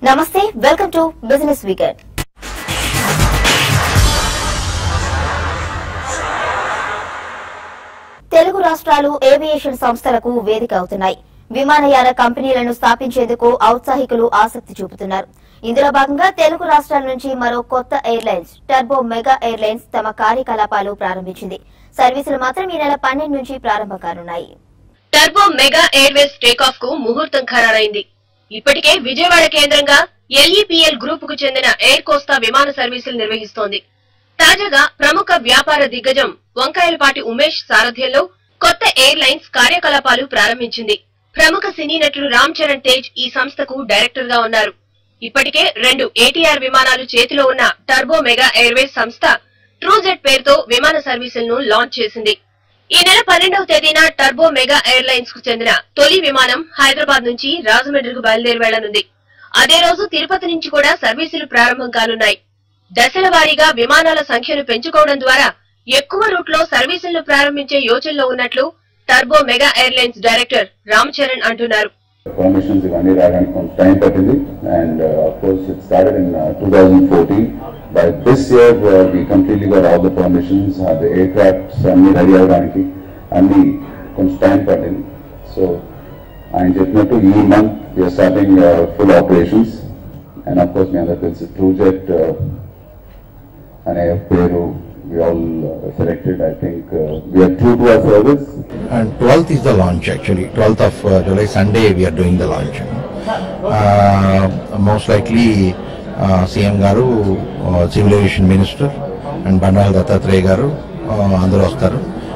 నమస్తే welcome to business weekend Telugu రాష్ట్రాలు aviation సంస్థలకు వేదిక అవుతున్నాయి విమానయాన కంపెనీలను స్థాపించేందుకు ఔత్సాహికులు ఆసక్తి చూపుతున్నారు ఇందులో భాగంగా తెలుగు రాష్ట్రాల నుంచి మరో కొత్త ఎయిర్లైన్స్ టర్బో మెగా ఎయిర్లైన్స్ తమ కార్యకలాపాలు ప్రారంభించింది సర్వీసులు మాత్రం ఈ నెల పన్నెండు నుంచి ప్రారంభం కానున్నాయి టర్బో మెగా ఎయిర్వేస్ టేకాఫ్ కు ముహూర్తం ఖరారైంది ఇప్పటికే విజయవాడ కేంద్రంగా ఎల్ఈపీఎల్ గ్రూప్ కు చెందిన ఎయిర్ కోస్తా విమాన సర్వీసులు నిర్వహిస్తోంది తాజాగా ప్రముఖ వ్యాపార దిగ్గజం వంకాయలపాటి ఉమేష్ సారథ్యంలో కొత్త ఎయిర్లైన్స్ కార్యకలాపాలు ప్రారంభించింది ప్రముఖ సినీ నటుడు రామ్ చరణ్ తేజ్ ఈ సంస్థకు డైరెక్టర్ గా ఉన్నారు ఇప్పటికే రెండు ఏటీఆర్ విమానాలు చేతిలో ఉన్న టర్బో మెగా ఎయిర్వేస్ సంస్థ ట్రూజెట్ పేరుతో విమాన సర్వీసులను లాంచ్ చేసింది ఈ నెల పన్నెండవ తేదీన టర్బో మెగా ఎయిర్లైన్స్ కు చెందిన తొలి విమానం హైదరాబాద్ నుంచి రాజమండ్రికి బయలుదేరి వెళ్లనుంది అదే రోజు తిరుపతి నుంచి కూడా సర్వీసులు ప్రారంభం కానున్నాయి దశల వారీగా విమానాల సంఖ్యను పెంచుకోవడం ద్వారా ఎక్కువ రూట్ లో సర్వీసులను ప్రారంభించే యోచనలో ఉన్నట్లు Turbo Megha Airlines director Ram Charan అంటున్నారు పర్మిషన్స్ ఇవన్నీ రావడానికి కొంత టైం పట్టింది and of course it started in two thousand fourteen by this year we completely got all the permissions the aircrafts అన్ని రెడీ అవ్వడానికి అన్ని కొంచెం టైం పట్టింది సో ఆయన చెప్పినట్టు ఈ month we're starting full operations and of course మీ అందరికి తెలుసు ట్రూజెట్ అనే పేరు we all selected I think we're true to our service And 12th is the launch actually. 12th of uh, July, Sunday, we are doing the launch. Uh, most likely, uh, CM Garu, uh, Civil Aviation Minister, and Bandal Dattatreya Garu, uh, అందరూ వస్తారు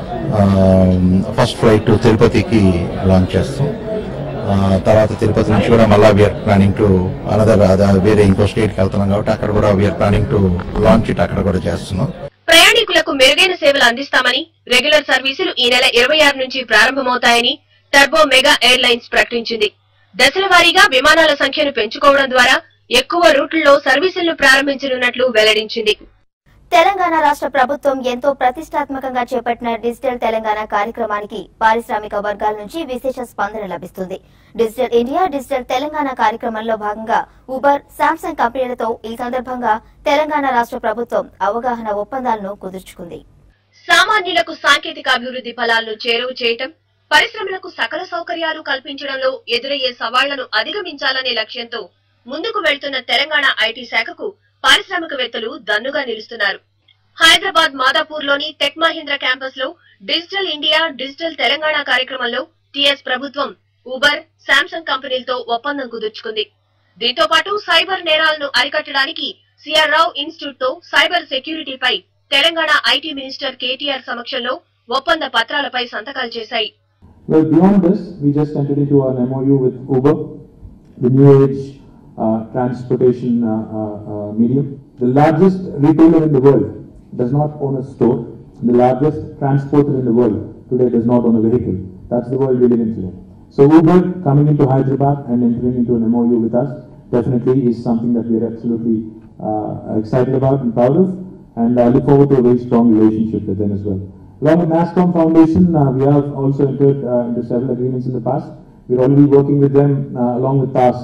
first flight తిరుపతికి launch చేస్తాం Uh, తర్వాత తిరుపతి నుంచి కూడా మళ్ళీ we are planning to another వేరే ఇంకో స్టేట్కి వెళ్తున్నాం కాబట్టి అక్కడ కూడా we're planning to launch it అక్కడ కూడా చేస్తున్నాం ప్రయాణికులకు మెరుగైన సేవలు అందిస్తామని రెగ్యులర్ సర్వీసులు ఈ నెల ఇరవై ఆరు నుంచి ప్రారంభమవుతాయని టర్బో మెగా ఎయిర్లైన్స్ ప్రకటించింది దశల వారీగా విమానాల సంఖ్యను పెంచుకోవడం ద్వారా ఎక్కువ రూట్లలో సర్వీసులను ప్రారంభించనున్నట్లు వెల్లడించింది తెలంగాణ రాష్ట్ర ప్రభుత్వం ఎంతో ప్రతిష్టాత్మకంగా చేపట్టిన డిజిటల్ తెలంగాణ కార్యక్రమానికి పారిశ్రామిక వర్గాల నుంచి విశేష స్పందన లభిస్తుంది డిజిటల్ ఇండియా డిజిటల్ తెలంగాణ కార్యక్రమంలో భాగంగా ఉబర్ శాంసంగ్ కంపెనీలతో ఈ సందర్భంగా తెలంగాణ రాష్ట్ర ప్రభుత్వం అవగాహన ఒప్పందాలను కుదుర్చుకుంది సామాన్యులకు సాంకేతిక అభివృద్ధి ఫలాలను చేరువ చేయటం పరిశ్రమలకు సకల సౌకర్యాలు కల్పించడంలో ఎదురయ్యే సవాళ్లను అధిగమించాలనే లక్ష్యంతో ముందుకు వెళ్తున్న తెలంగాణ ఐటీ శాఖకు పారిశ్రామికవేత్తలు దన్నుగా నిలుస్తున్నారు హైదరాబాద్ మాదాపూర్ లోని టెక్ మహీంద్ర క్యాంపస్ లో డిజిటల్ ఇండియా డిజిటల్ తెలంగాణ కార్యక్రమంలో టీఎస్ ప్రభుత్వం ఉబర్ శాంసంగ్ కంపెనీలతో ఒప్పందం కుదుర్చుకుంది దీంతో పాటు సైబర్ నేరాలను అరికట్టడానికి సిఆర్ రావు ఇన్స్టిట్యూట్ తో సైబర్ సెక్యూరిటీపై తెలంగాణ ఐటీ మినిస్టర్ కేటీఆర్ సమక్షంలో ఒప్పంద పత్రాలపై సంతకాలు చేశాయి Well, beyond this, we just entered into an MOU with Uber, the new age uh, transportation uh, uh, uh, medium. The largest retailer in the world does not own a store. The largest transporter in the world today does not own a vehicle. That's the world we live in today. So Uber coming into Hyderabad and entering into an MOU with us definitely is something that we are absolutely uh, excited about and proud of, and I look forward to a very strong relationship with them as well. Along with NASCOM Foundation, uh, we have also entered uh, into several agreements in the past. We're already working with them uh, along with TASK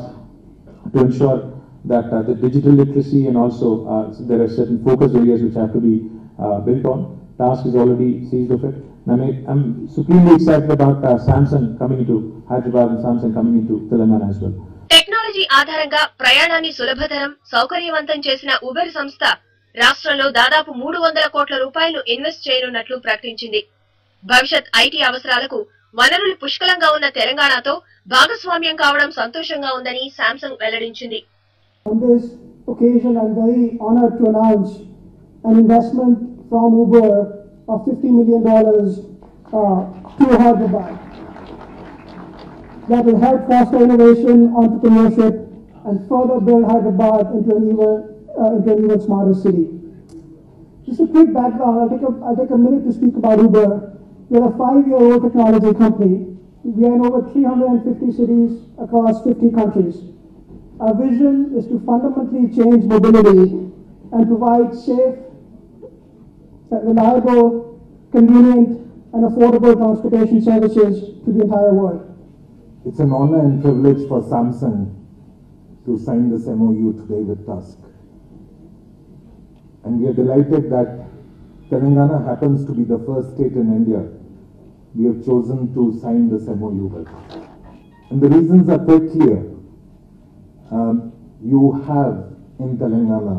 to ensure that uh, the digital literacy and also uh, there are certain focus areas which have to be uh, built on. TASK is already seized of it. And I'm, I'm supremely excited about uh, Samsung coming into Hyderabad and Samsung coming into Telangana as well. Technology ఆధారంగా ప్రయాణాన్ని సులభతరం సౌకర్యవంతం చేసిన Uber సంస్థ రాష్ట్రంలో దాదాపు మూడు వందల కోట్ల రూపాయలు ఇన్వెస్ట్ చేయనున్నట్లు ప్రకటించింది భవిష్యత్ ఐటీ అవసరాలకు వనరులు పుష్కలంగా ఉన్న తెలంగాణతో భాగస్వామ్యం కావడం సంతోషంగా ఉందని శాంసంగ్ వెల్లడించింది On this occasion, I'm very honored to announce an investment from Uber of $50 million uh, to Hyderabad that will help foster innovation, entrepreneurship, and further build Hyderabad into an even, uh, into an even smarter city. Just a quick background, I'll take a, I'll take a minute to speak about Uber. We're a five-year-old technology company. We are in over 350 cities across 50 countries. Our vision is to fundamentally change mobility and provide safe, reliable, convenient, and affordable transportation services to the entire world. It's an honor and privilege for Samsung to sign this MOU today with Tusk. And we are delighted that Telangana happens to be the first state in India we have chosen to sign this MOU with. And the reasons are quite clear. Um, you have in Telangana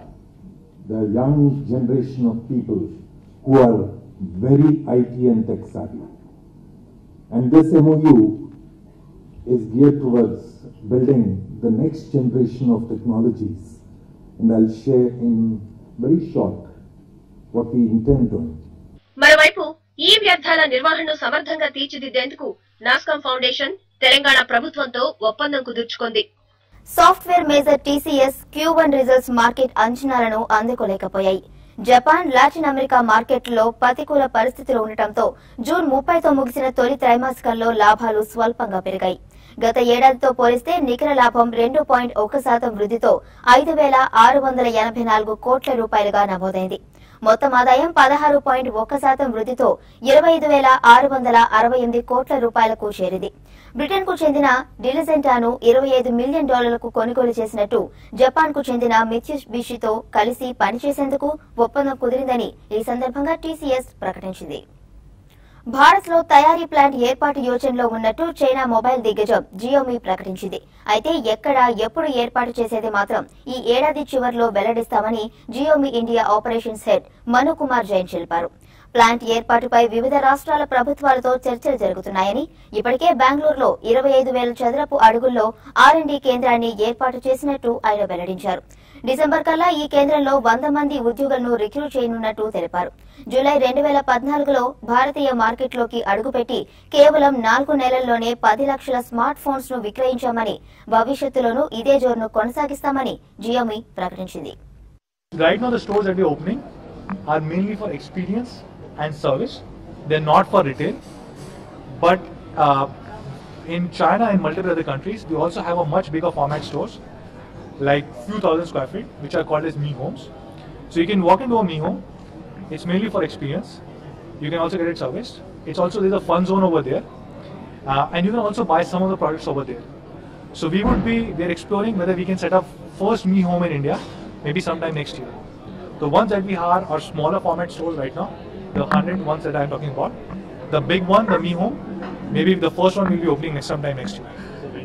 the young generation of people who are very IT and tech savvy. And this MOU is geared towards building the next generation of technologies. And I'll share in very short what we intend doing. మరోవైపు ఈ వ్యర్థాల నిర్వహణను సమర్థంగా తీర్చిదిద్దేందుకు నాస్కాం foundation Telangana ప్రభుత్వంతో ఒప్పందం కుదుర్చుకుంది software major TCS Q one results market అంచనాలను అందుకోలేకపోయాయి జపాన్ లాటిన్ అమెరికా మార్కెట్లలో ప్రతికూల పరిస్థితులు ఉండటంతో జూన్ ముప్పైతో ముగిసిన తొలి త్రైమాసికంలో లాభాలు స్వల్పంగా పెరిగాయి గత ఏడాదితో పోలిస్తే నికర లాభం రెండు పాయింట్ ఒక శాతం వృద్ధితో ఐదు వేల ఆరు వందల ఎనభై నాలుగు కోట్ల రూపాయలుగా నమోదైంది మొత్తం ఆదాయం పదహారు పాయింట్ ఒక్క శాతం వృద్ధితో ఇరవై ఐదు వేల ఆరు వందల అరవై ఎనిమిది కోట్ల రూపాయలకు చేరింది బ్రిటన్ కు చెందిన డిలిజెంటాను ఇరవై ఐదు మిలియన్ డాలర్లకు కొనుగోలు చేసినట్టు జపాన్ కు చెందిన మిత్సుబిషితో కలిసి పనిచేసేందుకు ఒప్పందం కుదిరిందని ఈ సందర్భంగా టీసీఎస్ ప్రకటించింది భారత్ లో తయారీ ప్లాంట్ ఏర్పాటు యోచనలో ఉన్నట్టు చైనా మొబైల్ దిగ్గజం జియోమీ ప్రకటించింది అయితే ఎక్కడ ఎప్పుడు ఏర్పాటు చేసేది మాత్రం ఈ ఏడాది చివర్లో వెల్లడిస్తామని Xiaomi India operations head Manu Kumar Jain తెలిపారు ప్లాంట్ ఏర్పాటుపై వివిధ రాష్ట్రాల ప్రభుత్వాలతో చర్చలు జరుగుతున్నాయని ఇప్పటికే బెంగళూరులో ఇరవై ఐదు వేల చదరపు అడుగుల్లో ఆర్ డి కేంద్రాన్ని ఏర్పాటు చేసినట్టు ఆయన వెల్లడించారు డిసెంబర్ కల్లా ఈ కేంద్రంలో వంద మంది ఉద్యోగులను రిక్రూట్ చేయనున్నట్టు తెలిపారు జూలై రెండు వేల పద్నాలుగులో భారతీయ మార్కెట్లోకి అడుగుపెట్టి కేవలం నాలుగు నెలల్లోనే పది లక్షల స్మార్ట్ ఫోన్స్ ను విక్రయించామని భవిష్యత్తులోనూ ఇదే జోరును కొనసాగిస్తామని జియోమి ప్రకటించింది Right now, the stores that we're opening are mainly for experience and service. They're not for retail. But uh, in China and multiple other countries, we also have a much bigger format stores, like few thousand square feet, which are called as Mi Homes. So you can walk into a Mi Home. It's mainly for experience. You can also get it serviced. It's also there's a fun zone over there, uh, and you can also buy some of the products over there. So we would be we're exploring whether we can set up first Me Home in India, maybe sometime next year. The ones that we have are smaller format stores right now, the hundred ones that I'm talking about. The big one, the Me Home, maybe the first one will be opening next sometime next year.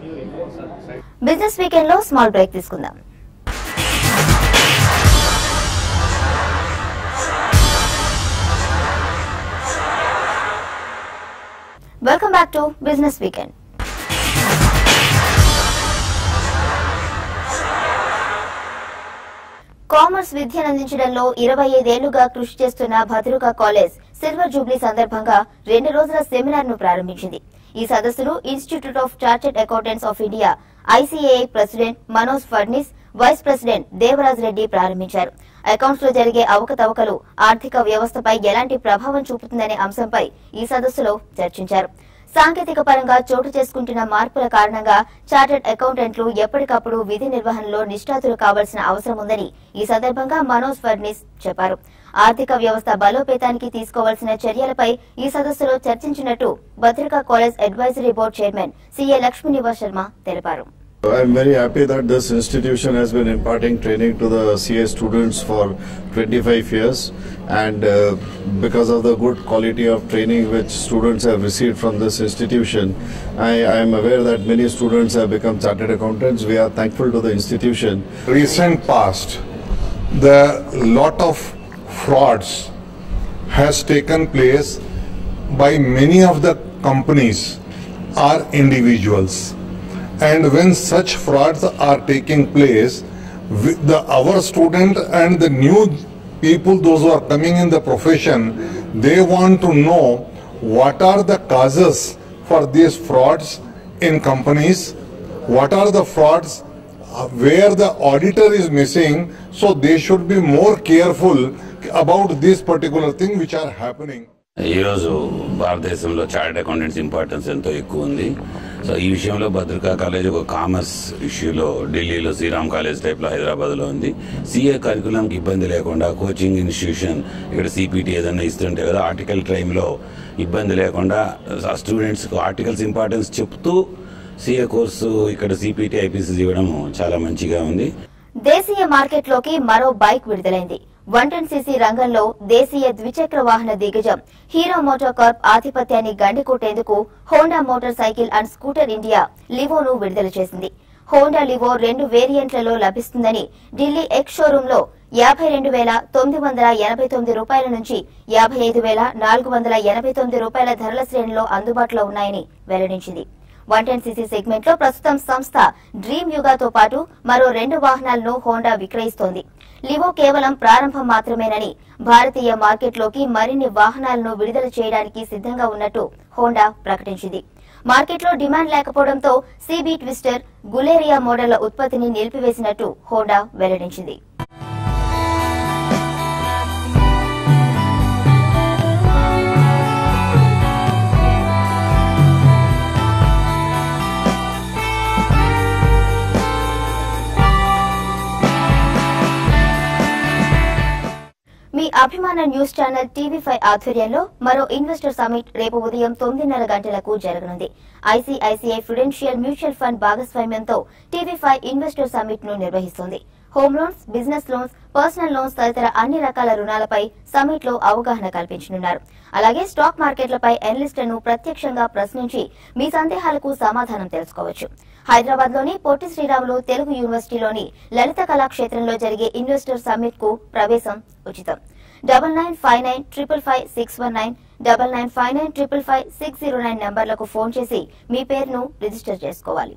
Business weekend లో small break తీసుకుందాం welcome back to business weekend commerce విద్యను అందించడంలో ఇరవై ఐదేళ్లుగా కృషి చేస్తున్న భద్రుగా college silver Jubilee సందర్భంగా రెండు రోజుల సెమినార్ ను ప్రారంభించింది ఈ సదస్సును institute of chartered accountants of India ICAI president Manoj Fadnis vice president Devaraj Reddy ప్రారంభించారు అకౌంట్స్ లో జరిగే అవకతవకలు ఆర్థిక వ్యవస్థపై ఎలాంటి ప్రభావం చూపుతుందనే అంశంపై ఈ సదస్సులో చర్చించారు సాంకేతిక పరంగా చోటు చేసుకుంటున్న మార్పుల కారణంగా చార్టెడ్ అకౌంటెంట్లు ఎప్పటికప్పుడు విధి నిర్వహణలో నిష్ఠాతులు కావాల్సిన అవసరం ఉందని ఈ సందర్భంగా మనోజ్ ఫడ్నిస్ చెప్పారు ఆర్థిక వ్యవస్థ బలోపేతానికి తీసుకోవాల్సిన చర్యలపై ఈ సదస్సులో చర్చించినట్టు Bhadrika college advisory board chairman CA Lakshminivas Sharma తెలిపారు I'm very happy that this institution has been imparting training to the CA students for 25 years and uh, because of the good quality of training which students have received from this institution, I, I am aware that many students have become chartered accountants. We are thankful to the institution. recent past, the lot of frauds has taken place by many of the companies or individuals. And when such frauds are taking place, with the our student and the new people, those who are coming in the profession, they want to know what are the causes for these frauds in companies, what are the frauds uh, where the auditor is missing, so they should be more careful about this particular thing which are happening. ఈరోజు భారతదేశంలో chartered accountants importance ఎంతో ఎక్కువ ఉంది so ఈ విషయంలో భద్రకా college ఒక commerce ఇష్యూలో ఢిల్లీలో శ్రీరామ్ కాలేజ్ టైప్లో హైదరాబాద్లో ఉంది సిఏ కరికులంకి ఇబ్బంది లేకుండా కోచింగ్ ఇన్స్టిట్యూషన్ ఇక్కడ సిపిటి ఏదైనా ఇస్తుంటే కదా ఆర్టికల్ టైంలో ఇబ్బంది లేకుండా ఆ స్టూడెంట్స్కి ఆర్టికల్స్ ఇంపార్టెన్స్ చెప్తూ సిఏ కోర్సు ఇక్కడ సిపిటి ఐపీసీ ఇవ్వడం చాలా మంచిగా ఉంది దేశీయ మార్కెట్లోకి మరో బైక్ విడుదలైంది వన్ టెన్ సీసీ రంగంలో దేశీయ ద్విచక్ర వాహన దిగ్గజం హీరో మోటార్ కార్ప్ ఆధిపత్యాన్ని గండికొట్టేందుకు Honda motorcycle and scooter India లివోను విడుదల చేసింది హోండా లివో రెండు వేరియంట్లలో లభిస్తుందని ఢిల్లీ ఎక్స్ షోరూమ్ లో యాభై రెండు వేల తొమ్మిది వందల ఎనభై తొమ్మిది రూపాయల నుంచి యాభై ఐదు వేల నాలుగు వందల ఎనభై తొమ్మిది రూపాయల ధరల శ్రేణిలో అందుబాటులో ఉన్నాయని వెల్లడించింది వన్ టెన్ సీసీ సెగ్మెంట్ లో ప్రస్తుతం సంస్థ డ్రీమ్ యుగాతో పాటు మరో రెండు వాహనాలను హోండా విక్రయిస్తోంది లివో కేవలం ప్రారంభం మాత్రమేనని భారతీయ మార్కెట్లోకి మరిన్ని వాహనాలను విడుదల చేయడానికి సిద్ధంగా ఉన్నట్టు హోండా ప్రకటించింది మార్కెట్లో డిమాండ్ లేకపోవడంతో సిబి ట్విస్టర్ గులేరియా మోడళ్ల ఉత్పత్తిని నిలిపివేసినట్టు హోండా వెల్లడించింది మీ అభిమాన న్యూస్ ఛానల్ టీవీ ఫైవ్ ఆధ్వర్యంలో మరో ఇన్వెస్టర్ సమిట్ రేపు ఉదయం తొమ్మిదిన్నర గంటలకు జరగనుంది ఐసీఐసీఐ ఫిడెన్షియల్ మ్యూచువల్ ఫండ్ భాగస్వామ్యంతో టీవీ ఫైవ్ ఇన్వెస్టర్ సమిట్ ను నిర్వహిస్తోంది home loans business loans personal loans తదితర అన్ని రకాల రుణాలపై సమిట్ లో అవగాహన కల్పించనున్నారు అలాగే స్టాక్ మార్కెట్లపై ఎనలిస్టులను ప్రత్యక్షంగా ప్రశ్నించి మీ సందేహాలకు సమాధానం తెలుసుకోవచ్చు హైదరాబాద్ లోని పొట్టి శ్రీరాములు తెలుగు యూనివర్సిటీలోని లలిత కళాక్షేత్రంలో జరిగే ఇన్వెస్టర్ సమ్మిట్ కు ప్రవేశం ఉచితం double nine five nine triple five six one nine double nine five nine triple five six zero nine నంబర్లకు ఫోన్ చేసి మీ పేరును రిజిస్టర్ చేసుకోవాలి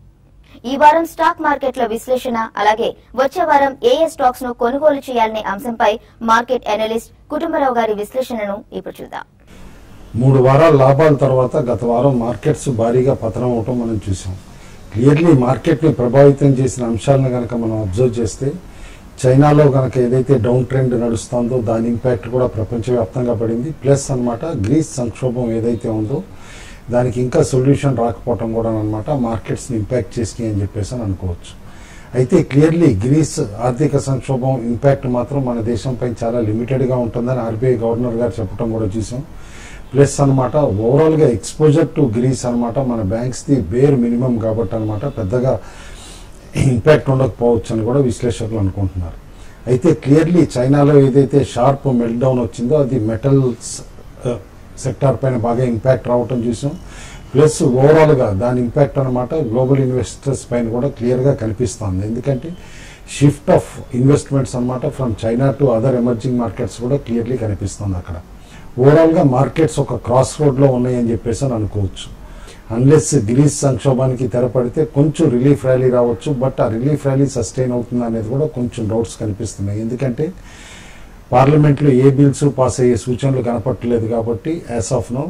ఈ వారం స్టాక్ మార్కెట్ల విశ్లేషణ అలాగే వచ్చే వారం ఏ ఏ స్టాక్స్ ను కొనుగోలు చేయాలనే అంశంపై మార్కెట్ అనలిస్ట్ కుటుంబరావు గారి విశ్లేషణను ఇప్పుడు చూద్దాం మూడు వారాల లాభాల తర్వాత గత వారం మార్కెట్స్ భారీగా పతనం అవటం మనం చూసాం క్లియర్లీ మార్కెట్ని ప్రభావితం చేసిన అంశాలను కనుక మనం అబ్జర్వ్ చేస్తే చైనాలో కనుక ఏదైతే డౌన్ ట్రెండ్ నడుస్తుందో దాని ఇంపాక్ట్ కూడా ప్రపంచవ్యాప్తంగా పడింది ప్లస్ అన్నమాట గ్రీస్ సంక్షోభం ఏదైతే ఉందో దానికి ఇంకా సొల్యూషన్ రాకపోవటం కూడా అనమాట మార్కెట్స్ని ఇంపాక్ట్ చేసినాయి అని చెప్పేసి అని అనుకోవచ్చు అయితే క్లియర్లీ గ్రీస్ ఆర్థిక సంక్షోభం ఇంపాక్ట్ మాత్రం మన దేశంపై చాలా లిమిటెడ్గా ఉంటుందని ఆర్బీఐ గవర్నర్ గారు చెప్పడం కూడా చూసాం ప్లస్ అనమాట ఓవరాల్గా ఎక్స్పోజర్ టు గ్రీస్ అనమాట మన బ్యాంక్స్ది బేర్ మినిమం కాబట్టి అనమాట పెద్దగా ఇంపాక్ట్ ఉండకపోవచ్చు అని కూడా విశ్లేషకులు అనుకుంటున్నారు అయితే క్లియర్లీ చైనాలో ఏదైతే షార్ప్ మెల్ట్ డౌన్ వచ్చిందో అది మెటల్స్ సెక్టార్ పైన బాగా ఇంపాక్ట్ రావటం చూసాం ప్లస్ ఓవరాల్గా దాని ఇంపాక్ట్ అనమాట గ్లోబల్ ఇన్వెస్టర్స్ పైన కూడా క్లియర్గా కనిపిస్తుంది ఎందుకంటే షిఫ్ట్ ఆఫ్ ఇన్వెస్ట్మెంట్స్ అనమాట from China to other emerging markets కూడా క్లియర్లీ కనిపిస్తుంది అక్కడ ఓవరాల్గా మార్కెట్స్ ఒక క్రాస్ రోడ్లో ఉన్నాయని చెప్పేసి అని అనుకోవచ్చు అన్లెస్ గ్రీస్ సంక్షోభానికి తెరపడితే కొంచెం రిలీఫ్ ర్యాలీ రావచ్చు బట్ ఆ రిలీఫ్ ర్యాలీ సస్టైన్ అవుతుంది అనేది కూడా కొంచెం డౌట్స్ కనిపిస్తున్నాయి ఎందుకంటే పార్లమెంట్లో ఏ బిల్స్ పాస్ అయ్యే సూచనలు కనపట్టలేదు కాబట్టి యాజ్ ఆఫ్ నో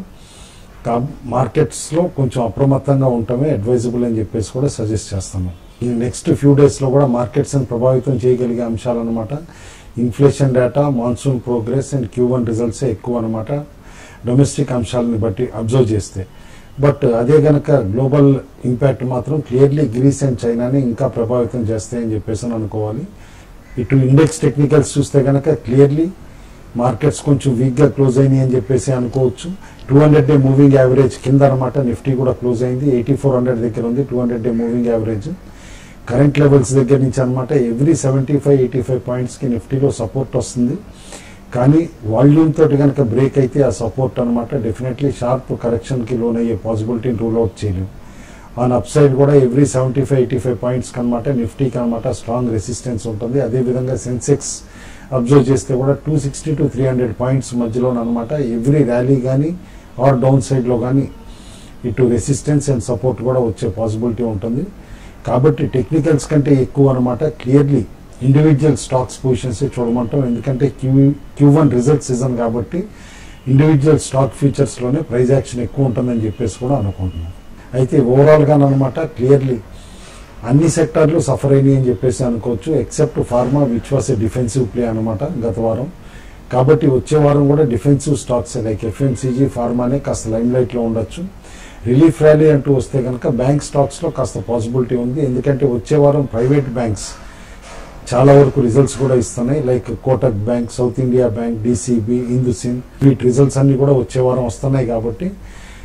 మార్కెట్స్లో కొంచెం అప్రమత్తంగా ఉండటమే అడ్వైజబుల్ అని చెప్పేసి కూడా సజెస్ట్ చేస్తాను ఈ నెక్స్ట్ ఫ్యూ డేస్లో కూడా మార్కెట్స్ని ప్రభావితం చేయగలిగే అంశాలన్నమాట inflation data monsoon progress and Q one రిజల్ట్సే ఎక్కువ అనమాట డొమెస్టిక్ అంశాలని బట్టి అబ్జర్వ్ చేస్తే బట్ అదే గనక గ్లోబల్ ఇంపాక్ట్ మాత్రం క్లియర్లీ గ్రీస్ అండ్ చైనాని ఇంకా ప్రభావితం చేస్తాయని చెప్పేసి అని అనుకోవాలి ఇటు ఇండెక్స్ టెక్నికల్స్ చూస్తే కనుక క్లియర్లీ మార్కెట్స్ కొంచెం వీక్గా క్లోజ్ అయినాయి అని చెప్పేసి అనుకోవచ్చు two hundred day moving average కింద అనమాట నిఫ్టీ కూడా క్లోజ్ అయింది ఎయిటీ ఫోర్ హండ్రెడ్ దగ్గర ఉంది two hundred day moving average current levels దగ్గర నుంచి అనమాట every seventy five eighty five పాయింట్స్కి నిఫ్టీలో సపోర్ట్ వస్తుంది కానీ వాల్యూమ్ తోటి కనుక బ్రేక్ అయితే ఆ సపోర్ట్ అనమాట డెఫినెట్లీ షార్ప్ కరెక్షన్కి లోన్ అయ్యే పాసిబిలిటీని రూల్ అవుట్ చేయలేము ఆన్ అప్ సైడ్ కూడా every seventy five eighty five పాయింట్స్కి అనమాట నిఫ్టీకి అనమాట స్ట్రాంగ్ రెసిస్టెన్స్ ఉంటుంది అదేవిధంగా సెన్సెక్స్ అబ్జర్వ్ చేస్తే కూడా two sixty to three hundred points మధ్యలో అనమాట ఎవ్రీ ర్యాలీ కానీ ఆర్ డౌన్ సైడ్లో కానీ ఇటు రెసిస్టెన్స్ అండ్ సపోర్ట్ కూడా వచ్చే పాసిబిలిటీ ఉంటుంది కాబట్టి టెక్నికల్స్ కంటే ఎక్కువ అనమాట క్లియర్లీ ఇండివిజువల్ స్టాక్స్ పొజిషన్స్ చూడమంటాం ఎందుకంటే Q Q one result season కాబట్టి ఇండివిజువల్ స్టాక్ ఫ్యూచర్స్లోనే ప్రైజ్ యాక్షన్ ఎక్కువ ఉంటుందని చెప్పేసి కూడా అనుకుంటున్నాం అయితే ఓవరాల్గా అనమాట క్లియర్లీ అన్ని సెక్టార్లు సఫర్ అయినాయి అని చెప్పేసి అనుకోవచ్చు except pharma which was a defensive play అనమాట గత వారం కాబట్టి వచ్చే వారం కూడా డిఫెన్సివ్ స్టాక్స్ లైక్ ఎఫ్ఎంసీజీ ఫార్మానే కాస్త లైమ్ లైట్లో ఉండొచ్చు రిలీఫ్ ర్యాలీ అంటూ వస్తే కనుక బ్యాంక్ స్టాక్స్లో కాస్త పాసిబిలిటీ ఉంది ఎందుకంటే వచ్చే వారం ప్రైవేట్ బ్యాంక్స్ చాలా వరకు రిజల్ట్స్ కూడా ఇస్తున్నాయి like Kotak bank South India Bank DCB IndusInd వీటి రిజల్ట్స్ అన్ని కూడా వచ్చే వారం వస్తున్నాయి కాబట్టి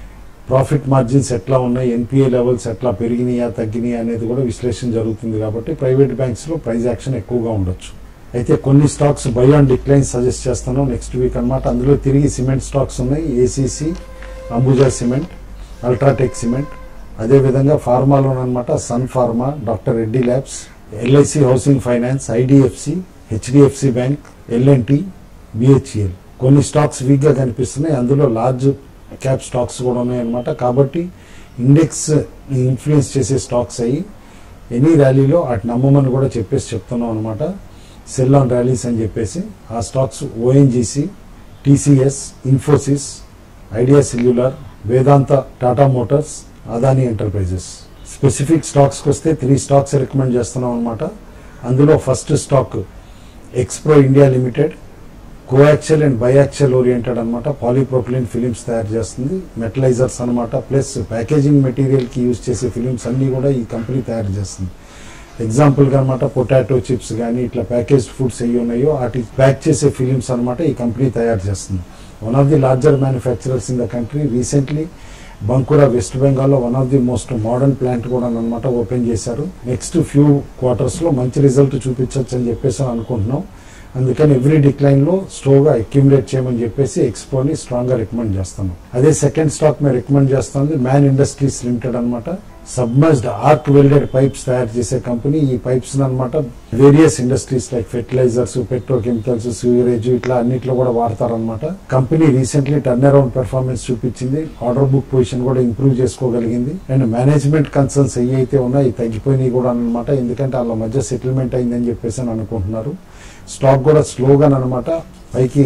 ప్రాఫిట్ మార్జిన్స్ ఎట్లా ఉన్నాయి ఎన్పిఏ లెవెల్స్ ఎట్లా పెరిగినాయా తగ్గినాయా అనేది కూడా విశ్లేషణ జరుగుతుంది కాబట్టి ప్రైవేట్ బ్యాంక్స్లో ప్రైస్ యాక్షన్ ఎక్కువగా ఉండొచ్చు అయితే కొన్ని stocks buy on decline suggest చేస్తాను నెక్స్ట్ వీక్ అన్నమాట అందులో తిరిగి సిమెంట్ స్టాక్స్ ఉన్నాయి ACC Ambuja cement UltraTech cement అదేవిధంగా ఫార్మాలో అనమాట Sun Pharma doctor Reddy labs LIC housing finance IDFC HDFC bank LNT BHEL కొన్ని స్టాక్స్ వీక్గా కనిపిస్తున్నాయి అందులో లార్జ్ క్యాప్ స్టాక్స్ కూడా ఉన్నాయన్నమాట కాబట్టి ఇండెక్స్ ఇన్ఫ్లుయెన్స్ చేసే స్టాక్స్ అయ్యి ఎనీ ర్యాలీలో అటు నమ్మమని కూడా చెప్పేసి చెప్తున్నాం అనమాట సెల్ ఆన్ ర్యాలీస్ అని చెప్పేసి ఆ stocks ONGC TCS Infosys Idea cellular Vedanta Tata motors Adani enterprises specific స్టాక్స్కి వస్తే త్రీ స్టాక్స్ రికమెండ్ చేస్తున్నాం అనమాట అందులో first stock Xpro India limited coaxial and biaxial oriented అనమాట పాలీప్రోపిలిన్ ఫిలిమ్స్ తయారు చేస్తుంది మెటలైజర్స్ అనమాట ప్లస్ ప్యాకేజింగ్ మెటీరియల్కి యూజ్ చేసే ఫిలిమ్స్ అన్నీ కూడా ఈ కంపెనీ తయారు చేస్తుంది ఎగ్జాంపుల్గా అనమాట పొటాటో చిప్స్ కానీ ఇట్లా ప్యాకేజ్ ఫుడ్స్ అయ్యి ఉన్నాయో వాటి ప్యాక్ చేసే ఫిలిమ్స్ అనమాట ఈ కంపెనీ తయారు చేస్తుంది one of the larger manufacturers in the country recently Bankura West బెంగాల్లో one of the most modern plant కూడా అనమాట ఓపెన్ చేశారు నెక్స్ట్ ఫ్యూ క్వార్టర్స్లో మంచి రిజల్ట్ చూపించవచ్చు అని చెప్పేసి అనుకుంటున్నాం అందుకని ఎవ్రీ డిక్లైన్ లో స్లోగా అక్యుములేట్ చేయమని చెప్పేసి ఎక్స్పోని స్ట్రాంగ్ గా రికమెండ్ చేస్తాను అదే సెకండ్ స్టాక్ మేము రికమెండ్ చేస్తుంది మ్యాన్ ఇండస్ట్రీస్ లిమిటెడ్ అనమాట సబ్మర్జ్డ్ ఆర్క్ వెల్డెడ్ పైప్స్ తయారు చేసే కంపెనీ ఈ పైప్స్ అనమాట various industries like fertilisers petrochemicals సూరేజ్ ఇట్లా అన్నిట్లో కూడా వాడతారనమాట company recently turn around performance చూపించింది ఆర్డర్ బుక్ పొజిషన్ కూడా ఇంప్రూవ్ చేసుకోగలిగింది అండ్ మేనేజ్మెంట్ కన్సర్న్స్ ఏవైతే ఉన్నాయో తగ్గిపోయినాయి కూడా అనమాట ఎందుకంటే వాళ్ళ మధ్య సెటిల్మెంట్ అయిందని చెప్పేసి అని అనుకుంటున్నారు స్టాక్ కూడా స్లోగా అనమాట పైకి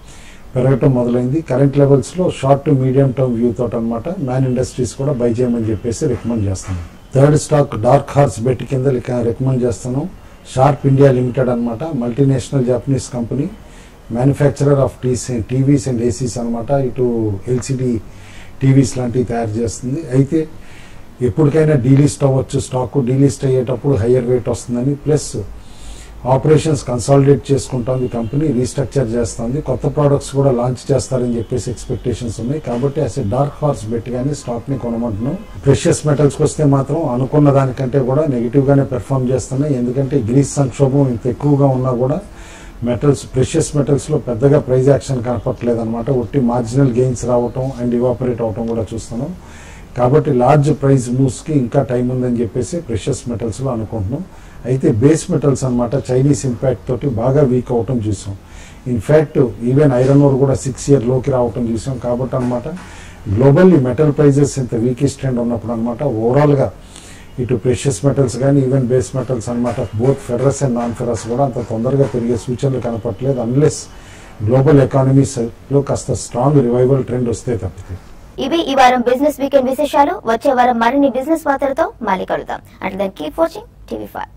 పెరగటం మొదలైంది కరెంట్ లెవెల్స్ లో short to medium term view తోటి అనమాట మ్యాన్ ఇండస్ట్రీస్ కూడా బై చేయమని చెప్పేసి రికమెండ్ చేస్తాను third stock dark horse bet కింద రికమెండ్ చేస్తాను షార్ప్ ఇండియా లిమిటెడ్ అనమాట multinational Japanese company manufacturer of TC TVs and ACs అనమాట ఇటు ఎల్సిడి టీవీస్ లాంటివి తయారు చేస్తుంది అయితే ఎప్పటికైనా డీలిస్ట్ అవ్వచ్చు స్టాక్ డీలిస్ట్ అయ్యేటప్పుడు హయ్యర్ రేట్ వస్తుందని ప్లస్ ఆపరేషన్స్ కన్సాలిడేట్ చేసుకుంటుంది కంపెనీ రీస్ట్రక్చర్ చేస్తుంది కొత్త ప్రోడక్ట్స్ కూడా లాంచ్ చేస్తారని చెప్పేసి ఎక్స్పెక్టేషన్స్ ఉన్నాయి కాబట్టి అసలు డార్క్ హార్స్ పెట్టి కానీ స్టాక్ ని కొనమంటున్నాం ప్రెషియస్ మెటల్స్కి వస్తే మాత్రం అనుకున్న దానికంటే కూడా నెగిటివ్ గానే పెర్ఫామ్ చేస్తున్నాయి ఎందుకంటే గ్రీస్ సంక్షోభం ఇంత ఎక్కువగా ఉన్నా కూడా మెటల్స్ ప్రెషియస్ మెటల్స్ లో పెద్దగా ప్రైజ్ యాక్షన్ కనపట్లేదు అనమాట ఒట్టి మార్జినల్ గెయిన్స్ రావటం అండ్ ఇవాపరేట్ అవటం కూడా చూస్తున్నాం కాబట్టి లార్జ్ ప్రైజ్ మూవ్స్ కి ఇంకా టైం ఉందని చెప్పేసి ప్రెషియస్ మెటల్స్ లో అనుకుంటున్నాం అయితే బేస్ మెటల్స్ అనమాట చైనీస్ ఇంపాక్ట్ తోటి బాగా వీక్ అవటం చూసాం ఇన్ఫ్యాక్ట్ ఈవెన్ ఐరన్ ఓర్ కూడా సిక్స్ ఇయర్ లోకి రావటం చూసాం కాబట్టి అనమాట గ్లోబల్లీ మెటల్ ప్రైజెస్ ఇంత వీకెస్ట్ ట్రెండ్ ఉన్నప్పుడు అనమాట ఓవరాల్ గా ఇటు ప్రెషియస్ మెటల్స్ కానీ ఈవెన్ బేస్ మెటల్స్ అనమాట both ferrous and non ferrous కూడా అంత తొందరగా పెరిగే సూచనలు కనపట్లేదు అన్లెస్ గ్లోబల్ ఎకానమీస్ లో కాస్త స్ట్రాంగ్ రివైవల్ ట్రెండ్ వస్తే తప్పితే ఇవి ఈ వారం బిజినెస్ వీకెండ్ విశేషాలు వచ్చే వారం మరిన్ని బిజినెస్ వార్తలతో మళ్ళీ కలుద్దాం అంటే దాన్ని కీప్ వాచింగ్ టీవీ ఫైవ్